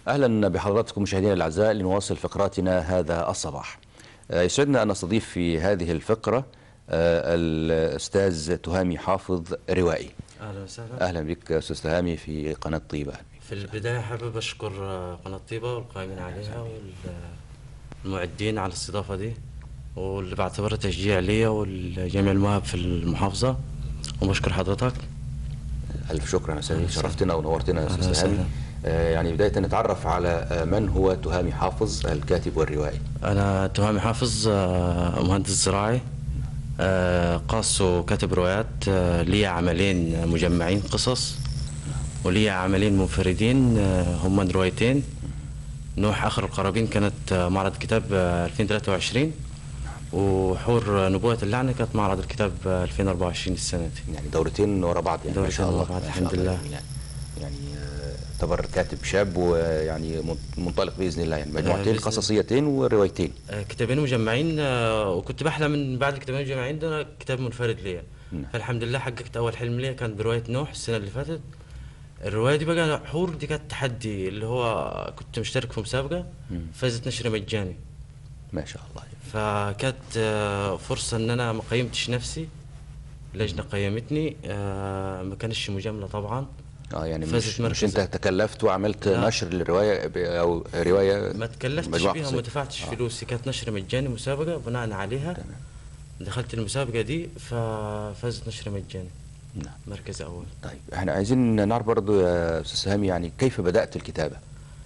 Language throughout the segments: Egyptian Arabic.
أهلا بحضراتكم مشاهدينا الأعزاء لنواصل فقراتنا هذا الصباح آه، يسعدنا أن نستضيف في هذه الفقرة آه، الأستاذ تهامي حافظ روائي اهلا وسهلا أهلا بك أستاذ تهامي في قناة طيبة في البدايه حابب اشكر آه، قناه طيبه والقائمين عليها والمعدين على الاستضافه دي واللي بعتبرها تشجيع ليا ولجميع المواهب في المحافظه وبشكر حضرتك ألف شكرا يا سامي شرفتنا ونورتنا يا أهلا أستاذ تهامي وسهلا. آه، يعني بداية نتعرف على آه، من هو تهامي حافظ الكاتب والروائي انا تهامي حافظ آه، مهندس زراعي آه، قاص وكاتب روايات آه، لي عملين مجمعين قصص ولي عملين منفردين آه، هما روايتين نوح اخر القرابين كانت آه، معرض كتاب آه، 2023 وحور نبوة اللعنة كانت معرض الكتاب آه، 2024 السنة دي يعني دورتين ورا بعض يعني ما دورتين شاء ورا الله بعض، ما شاء الحمد الله لله. يعني يعني آه، يعتبر كاتب شاب ويعني من- منطلق بإذن الله يعني مجموعتين بإذن- قصصيتين وروايتين آه، كتابين مجمعين آه، وكنت بحلم من بعد الكتابين المجمعين ده كتاب منفرد ليا فالحمد لله حققت اول حلم ليا كان بروايه نوح السنه اللي فاتت الروايه دي بقى حور دي كانت تحدي اللي هو كنت مشترك في مسابقه فازت نشر مجاني ما شاء الله فكانت آه، فرصه ان انا ما قيمتش نفسي لجنه قيمتني آه، ما كانش مجامله طبعا اه يعني فازت مش, مش مركز انت تكلفت وعملت لا. نشر للروايه ب- او روايه ما تكلفتش مجموعة بيها قصيرة. وما دفعتش فلوسي كانت نشر مجاني مسابقه بناء عليها دخلت المسابقه دي ففازت نشر مجاني نعم مركز اول طيب احنا عايزين نعرف برضو يا استاذ هامي يعني كيف بدات الكتابه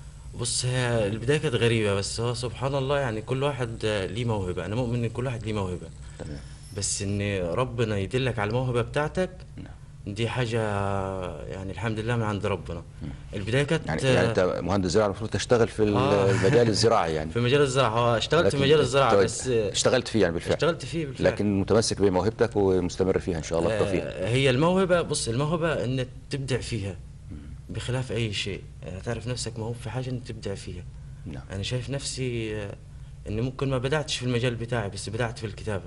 بص هي البدايه كانت غريبه بس هو سبحان الله يعني كل واحد آه، ليه موهبه انا مؤمن ان كل واحد ليه موهبه تمام بس ان ربنا يدلك على الموهبه بتاعتك نعم. دي حاجه يعني الحمد لله من عند ربنا البدايه كانت يعني يعني انت مهندس زراعه المفروض تشتغل في ال- آه. المجال الزراعي يعني في مجال الزراعه هو اشتغلت في لكن مجال الزراعه أنت بس اشتغلت فيه يعني بالفعل اشتغلت فيه بالفعل لكن متمسك بموهبتك ومستمر فيها ان شاء الله بالتوفيق آه، هي الموهبة بص الموهبة انك تبدع فيها بخلاف اي شيء يعني تعرف نفسك موهوب في حاجة انك تبدع فيها نعم انا شايف نفسي آه، اني ممكن ما بدأتش في المجال بتاعي بس بدأت في الكتابة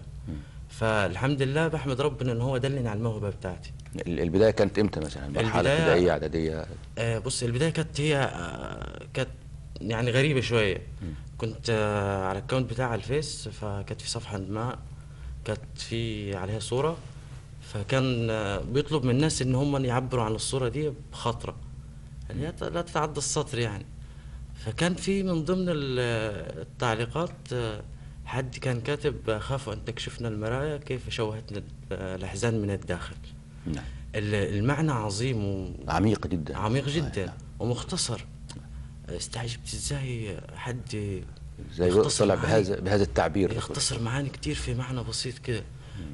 فالحمد لله بحمد ربنا ان هو دلني على الموهبة بتاعتي ال- البدايه كانت امتى مثلا مرحله البداية- ابتدائيه اعداديه آه، بص البداية كانت هي آه، كانت يعني غريبة شوية كنت آه، على الأكونت بتاع على الفيس فكانت في صفحة ما كانت في عليها صورة فكان آه، بيطلب من الناس إن هم يعبروا عن الصورة دي بخاطرة يعني هي ت- لا تتعدى السطر يعني فكان في من ضمن ال- التعليقات آه، حد كان كاتب آه، خافوا أن تكشفنا المرايا كيف شوهتنا آه، الأحزان من الداخل نعم ال- المعنى عظيم و... عميق جدا عميق آه، جدا نعم. ومختصر استعجبت ازاي حد زي يختصر طلع معاني- بهذا بهذا التعبير يختصر معاني كتير في معنى بسيط كده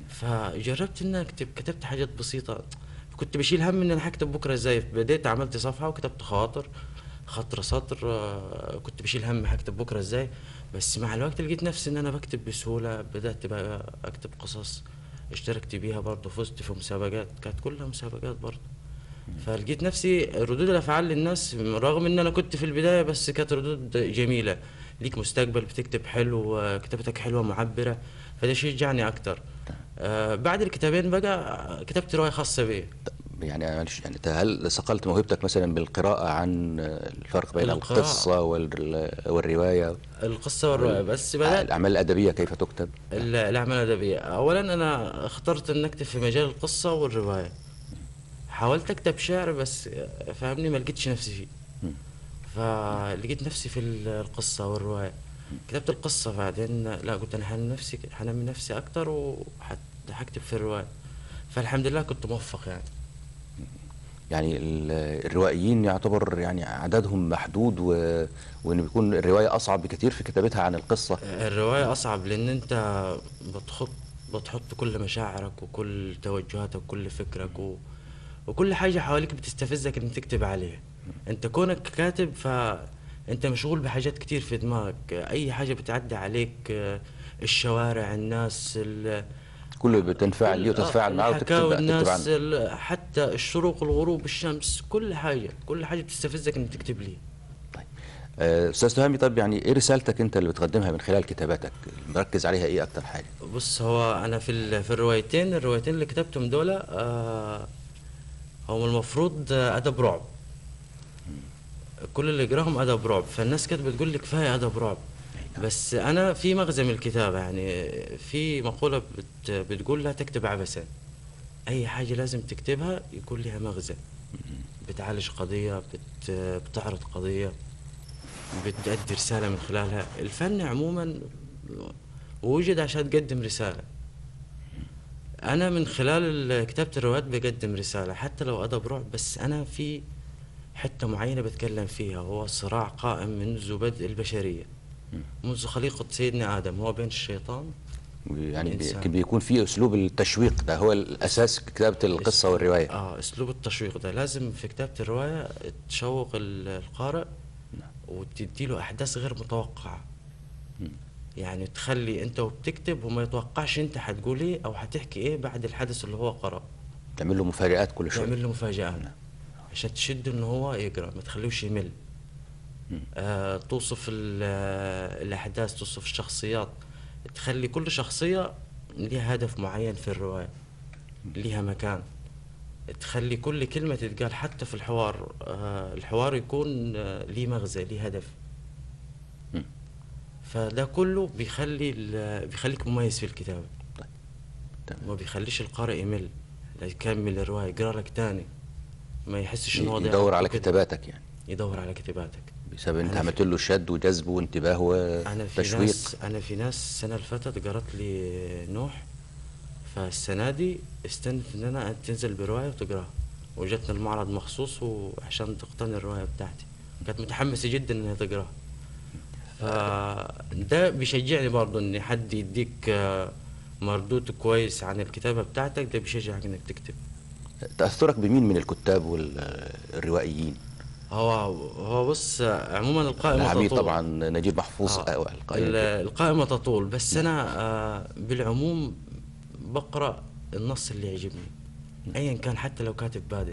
فجربت ان اكتب كتبت حاجات بسيطه كنت بشيل هم ان انا هكتب بكره ازاي بديت عملت صفحه وكتبت خواطر خطر سطر آه، كنت بشيل هم هكتب بكره ازاي بس مع الوقت لقيت نفسي ان انا بكتب بسهوله بدات بقى اكتب قصص اشتركت بيها برضه فزت في مسابقات كانت كلها مسابقات برضه فلقيت نفسي ردود الافعال للناس رغم ان انا كنت في البدايه بس كانت ردود جميله ليك مستقبل بتكتب حلو آه، كتابتك حلوه معبره فده شجعني اكتر آه بعد الكتابين بقى كتبت روايه خاصه بي يعني معلش يعني أنت هل صقلت موهبتك مثلا بالقراءه عن الفرق بين القراءة. القصه وال- والروايه القصه والروايه بس بدات الاعمال الادبيه كيف تكتب ال- الاعمال الادبيه اولا انا اخترت ان اكتب في مجال القصه والروايه حاولت اكتب شعر بس آه، فاهمني ما لقيتش نفسي فيه فلقيت نفسي في ال- القصه والروايه كتبت القصه بعدين لا قلت انا حنمي نفسي حنمي نفسي اكتر وحكتب في الروايه فالحمد لله كنت موفق يعني يعني ال- الروائيين يعتبر يعني عددهم محدود و... وان بيكون الروايه اصعب بكثير في كتابتها عن القصه الرواية أصعب لأن أنت بتحط بتحط كل مشاعرك وكل توجهاتك وكل فكرك و... وكل حاجة حواليك بتستفزك إنك تكتب عليها أنت كونك كاتب فأنت مشغول بحاجات كتير في دماغك أي حاجة بتعدي عليك آه، الشوارع الناس ال... كله بتنفعل ليه كل- وتتفاعل آه، معاه الحكاوي وتكتب تكتب الناس عنه ال- حتى الشروق الغروب الشمس كل حاجة كل حاجة بتستفزك إنك تكتب ليه طيب آه، استاذ تهامي طب يعني ايه رسالتك انت اللي بتقدمها من خلال كتاباتك مركز عليها ايه اكتر حاجه بص هو انا في ال- في الروايتين الروايتين اللي كتبتهم دول آه هم المفروض آه، ادب رعب كل اللي يقراهم ادب رعب فالناس كانت بتقول لي كفايه ادب رعب بس انا في مغزى من الكتابه يعني في مقوله بت بتقول لا تكتب عبثا اي حاجه لازم تكتبها يكون لها مغزى بتعالج قضيه بت بتعرض قضيه بتأدي رساله من خلالها الفن عموما وجد عشان تقدم رساله انا من خلال ال- كتابه الروايات بقدم رساله حتى لو ادب رعب بس انا في حته معينه بتكلم فيها هو صراع قائم منذ بدء البشريه منذ خليقه سيدنا ادم هو بين الشيطان يعني بي- الإنسان. بيكون في اسلوب التشويق ده هو الاساس كتابه القصه والروايه اه اسلوب التشويق ده لازم في كتابه الروايه تشوق ال- القارئ وتدي له احداث غير متوقعه يعني تخلي انت وبتكتب وما يتوقعش انت هتقول ايه او هتحكي ايه بعد الحدث اللي هو قرأ تعمل له مفاجآت كل شويه تعمل له مفاجأة عشان تشده ان هو يقرا ما تخليهوش يمل آه توصف ال- آه، الاحداث توصف الشخصيات تخلي كل شخصية ليها هدف معين في الرواية ليها مكان تخلي كل كلمة تتقال حتى في الحوار آه الحوار يكون آه ليه مغزى ليه هدف مم. فده كله بيخلي ال- بيخليك مميز في الكتابة تمام. ما بيخليش القارئ يمل لا يكمل الرواية يقرا لك تاني ما يحسش ان هو ضيع يدور وقته على كده. كتاباتك يعني يدور على كتاباتك بسبب انت أنا عملت له شد وجذب وانتباه انا في وتشويق ناس انا في ناس السنه اللي فاتت قرات لي نوح فالسنه دي استنت ان انا تنزل بروايه وتقراها وجتنا المعرض مخصوص وعشان تقتني الروايه بتاعتي كانت متحمسه جدا انها تقراها فده بيشجعني برضه ان حد يديك آه، مردود كويس عن الكتابه بتاعتك ده بيشجعك انك تكتب تاثرك بمين من الكتاب والروائيين هو هو بص آه، عموما القائمه العميد تطول. طبعا نجيب محفوظ آه. آه، القائمة ال- كده. القائمة تطول بس أنا آه، بالعموم بقرأ النص اللي يعجبني أيا كان حتى لو كاتب بادئ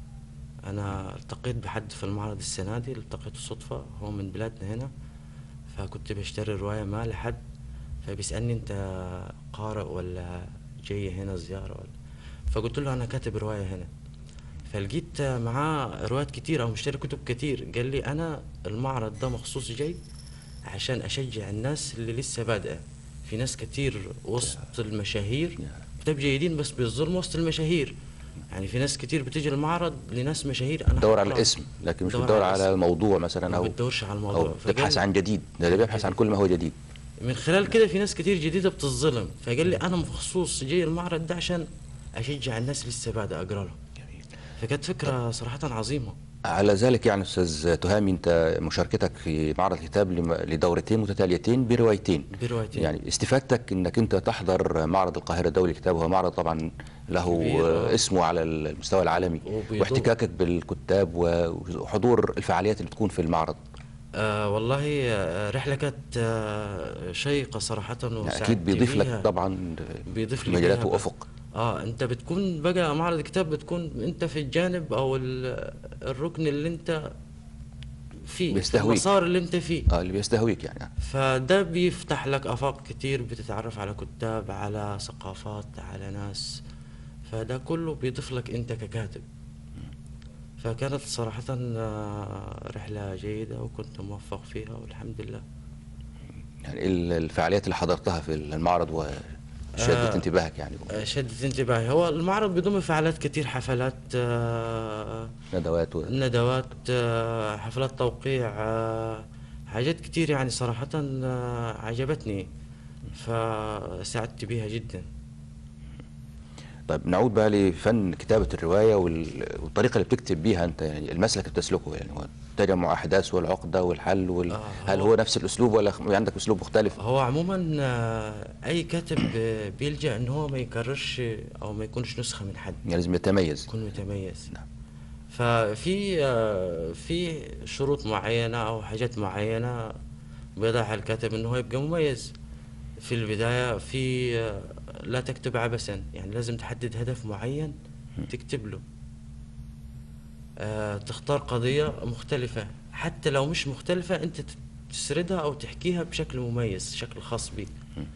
أنا التقيت بحد في المعرض السنة دي التقيته صدفة هو من بلادنا هنا فكنت بشتري رواية ما لحد فبيسألني أنت قارئ ولا جاي هنا زيارة ولا فقلت له أنا كاتب رواية هنا فلقيت معاه روايات كتير او مشتري كتب كتير قال لي انا المعرض ده مخصوص جاي عشان اشجع الناس اللي لسه بادئه في ناس كتير وسط المشاهير كتاب جيدين بس بيظلموا وسط المشاهير يعني في ناس كتير بتيجي المعرض لناس مشاهير انا بتدور على هقرأ. الاسم لكن مش بدور بتدور الاسم. على موضوع مثلا ما او بتدورش على الموضوع او بتبحث فقال- عن جديد ده اللي بيبحث عن كل ما هو جديد من خلال كده في ناس كتير جديده بتظلم فقال لي انا مخصوص جاي المعرض ده عشان اشجع الناس لسه بادئه اقرا لهم فكانت فكره صراحه عظيمه على ذلك يعني استاذ تهامي انت مشاركتك في معرض الكتاب لم- لدورتين متتاليتين بروايتين بروايتين. يعني استفادتك انك انت تحضر معرض القاهره الدولي للكتاب وهو معرض طبعا له كبير، آه. اسمه على المستوى العالمي وبيضم- واحتكاكك بالكتاب وحضور الفعاليات اللي بتكون في المعرض آه والله آه رحلة كانت آه شيقة صراحة يعني وسعدت اكيد بيضيف لك بيها. طبعا بيضيف لي مجالات فيها بقى. وافق اه انت بتكون بقى معرض الكتاب بتكون انت في الجانب او ال- الركن اللي انت فيه بيستهويك. المسار اللي انت فيه اه اللي بيستهويك يعني فده بيفتح لك افاق كتير بتتعرف على كتاب على ثقافات على ناس فده كله بيضيف لك انت ككاتب فكانت صراحة آه، رحلة جيدة وكنت موفق فيها والحمد لله يعني إيه ال- الفعاليات اللي حضرتها في المعرض وشدت آه، انتباهك يعني آه، شدت انتباهي هو المعرض بيضم فعاليات كتير حفلات آه، ندوات و... ندوات آه، حفلات توقيع آه، حاجات كتير يعني صراحة آه، عجبتني فسعدت بيها جدا طيب نعود بقى لفن كتابة الرواية وال- والطريقة اللي بتكتب بيها أنت يعني المسلك اللي بتسلكه يعني هو تجمع أحداث والعقدة والحل وال... آه، هل هو- هو نفس الأسلوب ولا خ- عندك أسلوب مختلف؟ هو عموما آه، اي كاتب آه، بيلجأ ان هو ما يكررش او ما يكونش نسخة من حد يعني لازم يتميز يكون متميز نعم. ففي آه، في شروط معينة أو حاجات معينة بيضعها الكاتب إنه هو يبقى مميز في البداية في آه، لا تكتب عبثا يعني لازم تحدد هدف معين تكتب له آه، تختار قضية مختلفة حتى لو مش مختلفة أنت ت- تسردها أو تحكيها بشكل مميز شكل خاص بيك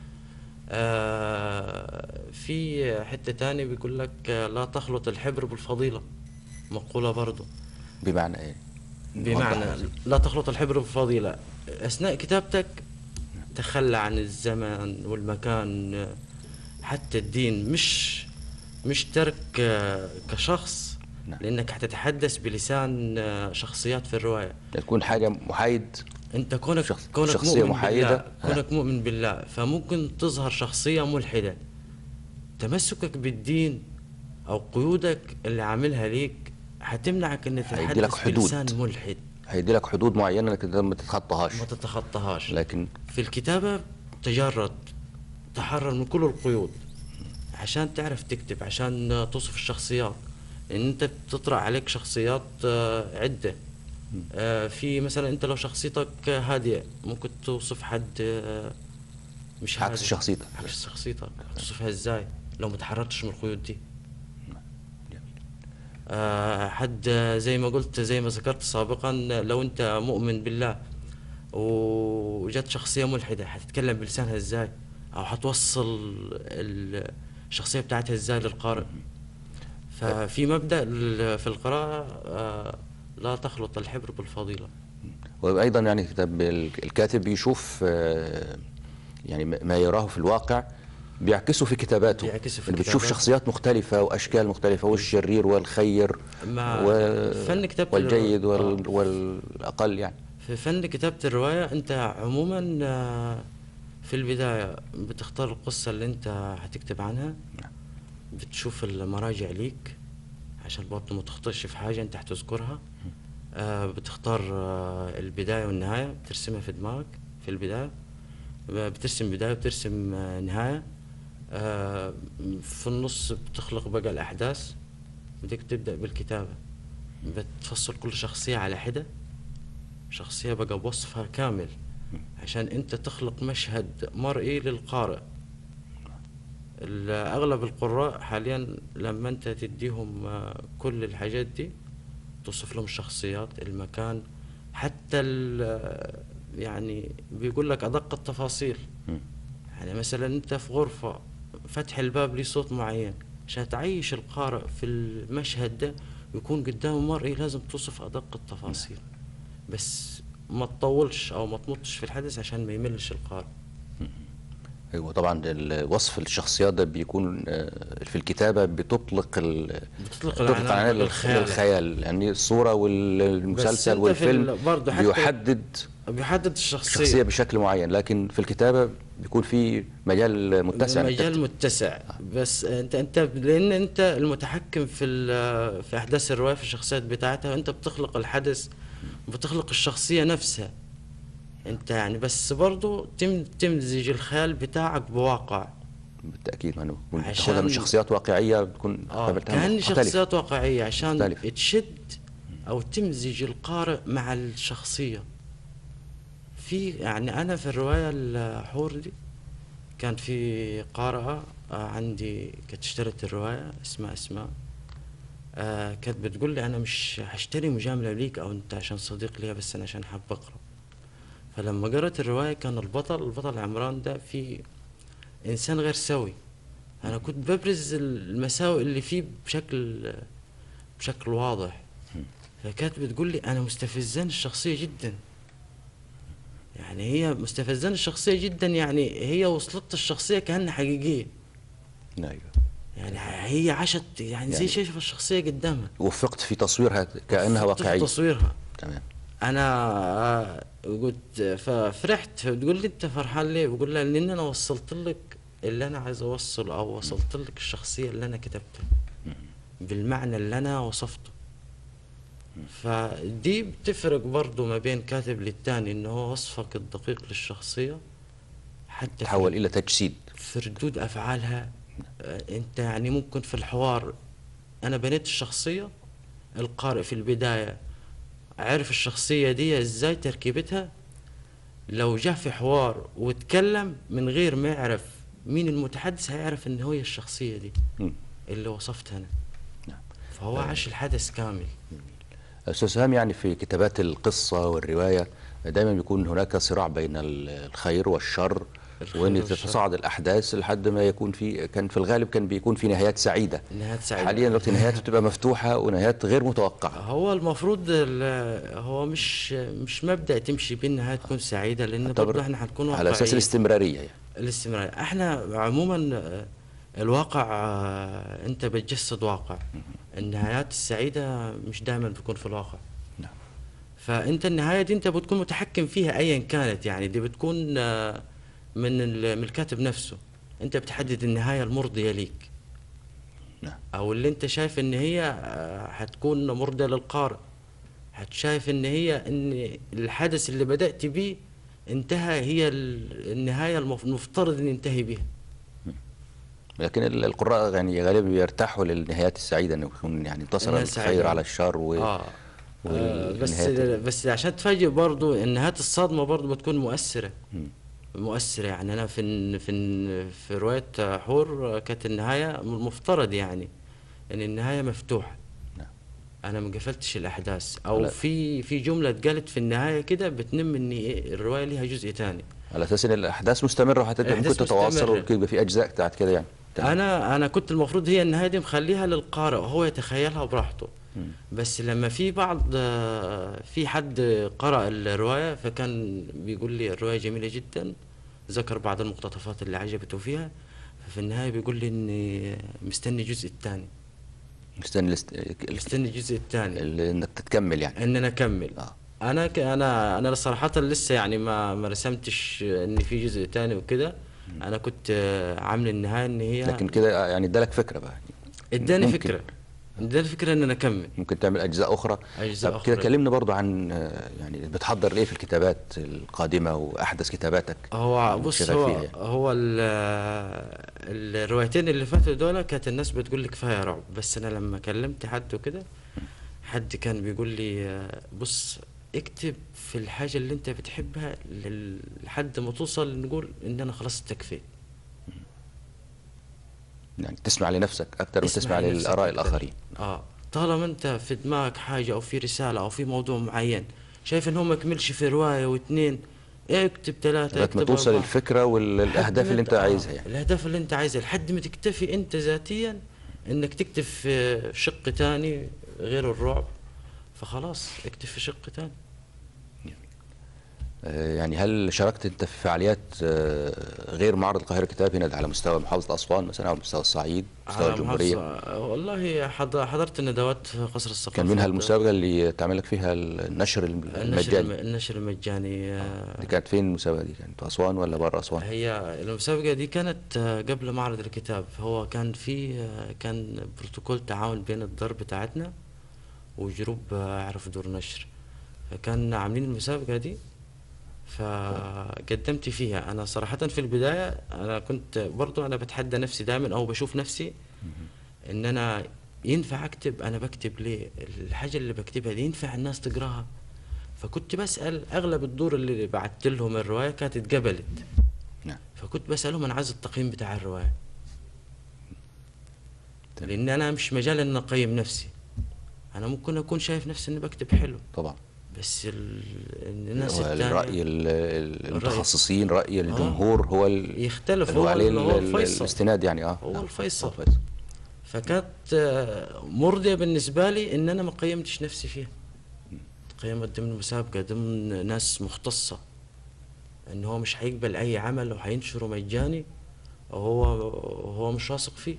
آه، في حتة تاني بيقول لك آه، لا تخلط الحبر بالفضيلة مقولة برضو بمعنى إيه؟ بمعنى لا تخلط الحبر بالفضيلة أثناء كتابتك تخلى عن الزمن والمكان حتى الدين مش مش ترك آه، كشخص نعم. لأنك حتتحدث بلسان آه، شخصيات في الرواية تكون حاجة محايد انت كونك شخص- كونك شخصية مؤمن محايدة. بالله كونك مؤمن بالله فممكن تظهر شخصية ملحدة تمسكك بالدين او قيودك اللي عاملها ليك هتمنعك ان هيدي لك تتحدث حدود. بلسان ملحد هيدي لك حدود معينة انك ما تتخطاهاش ما تتخطاهاش لكن في الكتابة تجرد تحرر من كل القيود عشان تعرف تكتب عشان توصف الشخصيات لان انت بتطرح عليك شخصيات آه، عدة آه، في مثلا انت لو شخصيتك هادئة ممكن توصف حد آه، مش عكس هادئ. شخصيتك. عكس شخصيتك توصفها ازاي لو ما تحررتش من القيود دي آه، حد آه، زي ما قلت زي ما ذكرت سابقا لو انت مؤمن بالله وجت شخصية ملحدة حتتكلم بلسانها ازاي او حتوصل ال- الشخصية بتاعتها ازاي للقارئ ففي مبدأ ال- في القراءة آه، لا تخلط الحبر بالفضيلة وايضا يعني كتاب ال- الكاتب بيشوف آه، يعني ما ما يراه في الواقع بيعكسه في كتاباته بيعكسه في يعني بتشوف كتاباته. شخصيات مختلفة واشكال مختلفة والشرير والخير مع و- فن كتابة والجيد الرواية. وال... والاقل يعني في فن كتابة الرواية انت عموما آه، في البداية بتختار القصة اللي انت هتكتب عنها بتشوف المراجع ليك عشان برضه ما تخطئش في حاجة انت هتذكرها آه، بتختار آه، البداية والنهاية بترسمها في دماغك في البداية بترسم بداية وبترسم آه، نهاية آه، في النص بتخلق بقى الأحداث بدك تبدأ بالكتابة بتفصل كل شخصية على حدة شخصية بقى بوصفها كامل عشان انت تخلق مشهد مرئي للقارئ ال- اغلب القراء حاليا لما انت تديهم آه، كل الحاجات دي توصف لهم الشخصيات المكان حتى ال- يعني بيقول لك ادق التفاصيل مم. يعني مثلا انت في غرفة فتح الباب ليه صوت معين عشان تعيش القارئ في المشهد ده يكون قدامه مرئي لازم توصف ادق التفاصيل بس ما تطولش او ما تمطش في الحدث عشان ما يملش القارئ ايوه طبعا ال- وصف الشخصيات ده بيكون آه، في الكتابة بتطلق ال... بتطلق العنان العنان للخ- للخيال. للخيال يعني الصورة والمسلسل انت في والفيلم ال- برضه حتى- بيحدد بيحدد الشخصية شخصية بشكل معين لكن في الكتابة بيكون في مجال متسع إنك مجال تكتب. متسع بس انت انت لان انت المتحكم في ال- في احداث الروايه في الشخصيات بتاعتها وانت بتخلق الحدث بتخلق الشخصيه نفسها انت يعني بس برضو تم تمزج الخيال بتاعك بواقع بالتأكيد ما نكون عشان- تاخدها من شخصيات واقعية بتكون اه قابلتها كان مختلفة. شخصيات واقعيه عشان مختلف. تشد او تمزج القارئ مع الشخصيه في يعني انا في الروايه الحور دي كان في قارئه آه، عندي كانت اشترت الروايه اسمها اسماء آه كانت بتقول لي انا مش هشتري مجامله ليك او انت عشان صديق ليا بس انا عشان حاب اقرا فلما قرأت الروايه كان البطل البطل عمران ده في انسان غير سوي انا كنت ببرز المساوئ اللي فيه بشكل بشكل واضح فكانت بتقول لي انا مستفزان الشخصيه جدا يعني هي مستفزان الشخصيه جدا يعني هي وصلت الشخصيه كانها حقيقيه ايوه يعني هي عاشت يعني زي يعني- شايفه الشخصيه قدامها وفقت في تصويرها كأنها وفقت في واقعية تصويرها تمام انا آه، قلت ففرحت فبتقول لي انت فرحان ليه بقول لها لان انا وصلت لك اللي انا عايز اوصله او وصلت لك الشخصيه اللي انا كتبتها بالمعنى اللي انا وصفته فدي بتفرق برضو ما بين كاتب للتاني انه هو وصفك الدقيق للشخصيه حتى في تحول إلى تجسيد في ردود افعالها آه، انت يعني ممكن في الحوار انا بنيت الشخصيه القارئ في البدايه عرف الشخصيه دي ازاي تركيبتها لو جاء في حوار واتكلم من غير ما يعرف مين المتحدث هيعرف ان هي الشخصيه دي مم. اللي وصفتها انا نعم. فهو عاش الحدث كامل أستاذ هام يعني في كتابات القصة والرواية دائما بيكون هناك صراع بين ال- الخير والشر الخير وان والشر. تتصاعد الاحداث لحد ما يكون في كان في الغالب كان بيكون في نهايات سعيده نهايات سعيدة. حاليا دلوقتي النهايات بتبقى مفتوحه ونهايات غير متوقعه هو المفروض ال- هو مش مش مبدأ تمشي بيه انها تكون سعيدة لان يعتبر برضه احنا هنكون على اساس واقعيين. الاستمراريه يعني الاستمرار احنا عموما آه، الواقع آه، انت بتجسد واقع النهايات السعيدة مش دائما بتكون في الواقع نعم. فانت النهاية دي انت بتكون متحكم فيها ايا كانت يعني دي بتكون آه، من ال- من الكاتب نفسه انت بتحدد النهاية المرضية ليك نعم. او اللي انت شايف ان هي آه، هتكون مرضية للقارئ هتشايف ان هي ان الحدث اللي بدأت بيه انتهى هي ال- النهاية المف- المفترض ان ينتهي بها لكن ال- القراء يعني غالبا بيرتاحوا للنهايات السعيده انه يكون يعني انتصر النهاية الخير السعيدة. على الشر و... اه آه، بس والنهايات بس عشان تفاجئ برضو النهايات الصادمة برضو بتكون مؤثرة مؤثرة يعني أنا في ال- في ال- في رواية حور كانت النهاية المفترض يعني إن النهاية مفتوحة نعم. أنا ما قفلتش الأحداث أو لا. في في جملة اتقالت في النهاية كده بتنم إن إيه الرواية ليها جزء تاني على اساس ان الاحداث مستمره وهتبدا ممكن الأحداث تتواصل مستمرة. وممكن يبقى في اجزاء بتاعت كده يعني تمام. انا انا كنت المفروض هي النهايه دي مخليها للقارئ هو يتخيلها براحته بس لما في بعض آه، في حد قرأ الروايه فكان بيقول لي الروايه جميله جدا ذكر بعض المقتطفات اللي عجبته فيها ففي النهايه بيقول لي اني مستني الجزء الثاني مستني الاست... مستني الجزء الثاني ال- انك تكمل يعني ان انا اكمل آه. انا ك... انا انا صراحه لسه يعني ما ما رسمتش ان في جزء ثاني وكده انا كنت آه، عامل النهايه ان هي لكن كده يعني ادالك فكره بقى اداني ممكن. فكره اداني فكره ان انا اكمل ممكن تعمل اجزاء اخرى أجزاء طب كده أخرى. كلمنا برضو عن آه، يعني بتحضر ايه في الكتابات القادمه واحدث كتاباتك هو بص شغال هو فيها يعني. هو ال- الروايتين اللي فاتوا دول كانت الناس بتقول لي كفايه رعب بس انا لما كلمت حد وكده حد كان بيقول لي آه، بص اكتب في الحاجه اللي انت بتحبها لل- لحد ما توصل نقول ان انا خلاص استكفيت يعني تسمع لنفسك اكتر من اسمع تسمع لنفسك للاراء أكتر. الاخرين اه طالما انت في دماغك حاجه او في رساله او في موضوع معين شايف ان هو ما كملش في روايه واثنين اكتب ثلاثه لغايه ما اكتب توصل أربعة. الفكره والاهداف لحد اللي ما انت آه، عايزها يعني الاهداف اللي انت عايزها لحد ما تكتفي انت ذاتيا انك تكتب في شق تاني غير الرعب فخلاص اكتب في شق تاني آه، يعني هل شاركت انت في فعاليات آه، غير معرض القاهره كتاب هنا على مستوى محافظه اسوان مثلا او مستوى الصعيد مستوى على الجمهوريه محافظة- والله حض- حضرت ندوات في قصر الثقافة كان منها المسابقه اللي تعمل لك فيها النشر النشر المجاني الم- النشر المجاني آه، دي كانت فين المسابقه دي كانت في اسوان ولا بره اسوان هي المسابقة دي كانت آه، قبل معرض الكتاب هو كان في آه، كان بروتوكول تعاون بين الدار بتاعتنا وجروب آه، اعرف دور نشر فكان عاملين المسابقة دي فقدمت فيها انا صراحة في البداية انا كنت برضو انا بتحدى نفسي دائما او بشوف نفسي ان انا ينفع اكتب انا بكتب ليه الحاجة اللي بكتبها دي ينفع الناس تقراها فكنت بسأل اغلب الدور اللي بعت لهم الرواية كانت اتقبلت نعم فكنت بسألهم أنا عايز التقييم بتاع الرواية تمام. لأن أنا مش مجال إن أقيم نفسي أنا ممكن أكون شايف نفسي إني بكتب حلو طبعا بس ال... الناس هو التانية الراي ال- ال- المتخصصين راي الجمهور هو ال- يختلف اللي هو هو عليه ال- هو ال- ال- الفيصل. الاستناد يعني اه هو نعم، الفيصل. الفيصل. فكانت آه، مرضية بالنسبة لي إن أنا ما قيمتش نفسي فيها قيمت ضمن مسابقة ضمن ناس مختصة إن هو مش هيقبل أي عمل وهينشره مجاني وهو هو مش واثق فيه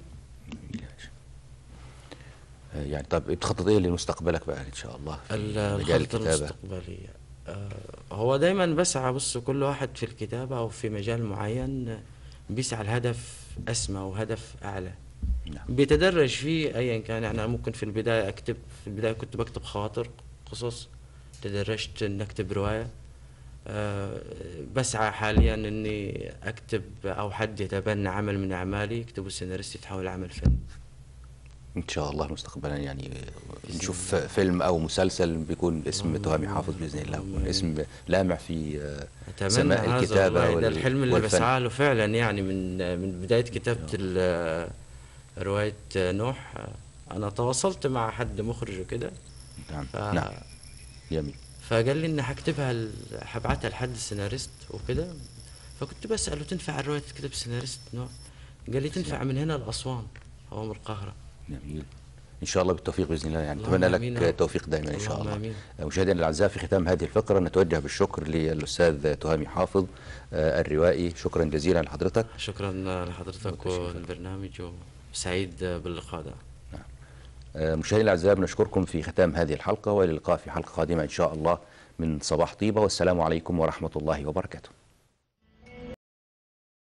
آه، يعني طب بتخطط ايه لمستقبلك بقى ان شاء الله في ال- مجال الخطة الكتابه المستقبلية آه، هو دايما بسعى بص كل واحد في الكتابة أو في مجال معين آه، بيسعى لهدف أسمى وهدف أعلى نعم. بيتدرج فيه أيا كان يعني أنا ممكن في البداية أكتب في البداية كنت بكتب خواطر قصص تدرجت إن أكتب رواية آه، بسعى حاليا إني أكتب أو حد يتبنى عمل من أعمالي يكتبه سيناريست يتحول لعمل فني ان شاء الله مستقبلا يعني نشوف فيلم او مسلسل بيكون باسم تهامي حافظ باذن الله ويكون اسم لامع في آه، أتمنى سماء هذا الكتابه والله ده وال- الحلم اللي والفن. بسعى له فعلا يعني من من بداية كتابة ال- رواية نوح أنا تواصلت مع حد مخرج وكده نعم ف- نعم جميل فقال لي إن هكتبها ال- هبعتها لحد السيناريست وكده فكنت بساله تنفع الروايه تكتب سيناريست نوع قال لي تنفع من هنا لاسوان او من القاهره جميل ان شاء الله بالتوفيق باذن الله يعني اللهم اتمنى آمين يا لك رب. توفيق دائما ان شاء اللهم الله آمين. مشاهدينا الاعزاء في ختام هذه الفقره نتوجه بالشكر للاستاذ تهامي حافظ آه، الروائي شكرا جزيلا لحضرتك شكرا لحضرتك والبرنامج وسعيد باللقاء ده آه، مشاهدينا الاعزاء بنشكركم في ختام هذه الحلقه والى اللقاء في حلقه قادمه ان شاء الله من صباح طيبه والسلام عليكم ورحمه الله وبركاته